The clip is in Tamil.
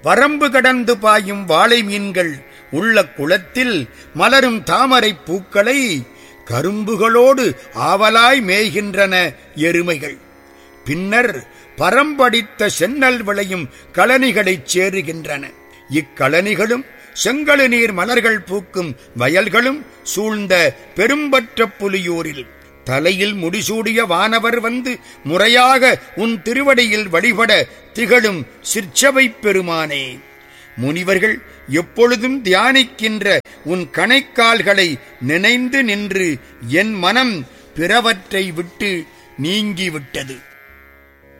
வரம்பு கடந்து பாயும் வாளை மீன்கள் உள்ள குளத்தில் மலரும் தாமரைப் பூக்களை கரும்புகளோடு ஆவலாய் மேய்கின்றன எருமைகள் பின்னர் பரம்படித்த சென்னல் விளையும் கழனிகளைச் சேருகின்றன இக்களனிகளும் செங்கழு நீர் மலர்கள் பூக்கும் வயல்களும் சூழ்ந்த பெரும்பற்ற புலியூரில் தலையில் முடிசூடிய வானவர் வந்து முறையாக உன் திருவடியில் வழிபட திகழும் சிற்சபைப் பெருமானே முனிவர்கள் எப்பொழுதும் தியானிக்கின்ற உன் கணைக்கால்களை நினைந்து நின்று என் மனம் பிறவற்றை விட்டு நீங்கிவிட்டது